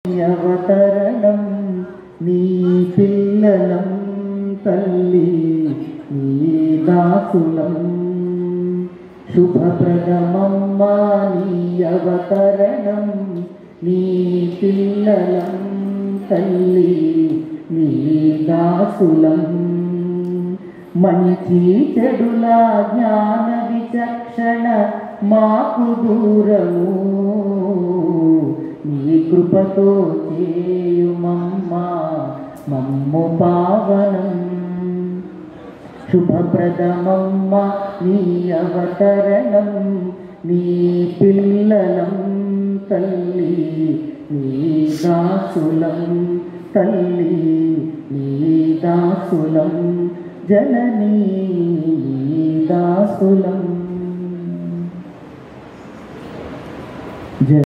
అవతరణం నీ పిల్లలం తల్లి నీ దాసులం శుభప్రదమమ్మా నీ అవతరణం నీ పిల్లలం తల్లి నీ దాసులం మంచి చెడుల జ్ఞాన విచక్షణ మాకు దూరము నీ కృపతో చేయుమమ్మా మమ్ము పావనం శుభప్రదమమ్మ నీ అవతరణం నీ పిల్లలం తల్లి నీ దాసులం తల్లి నీ దాసులం జననీ నీ దాసులం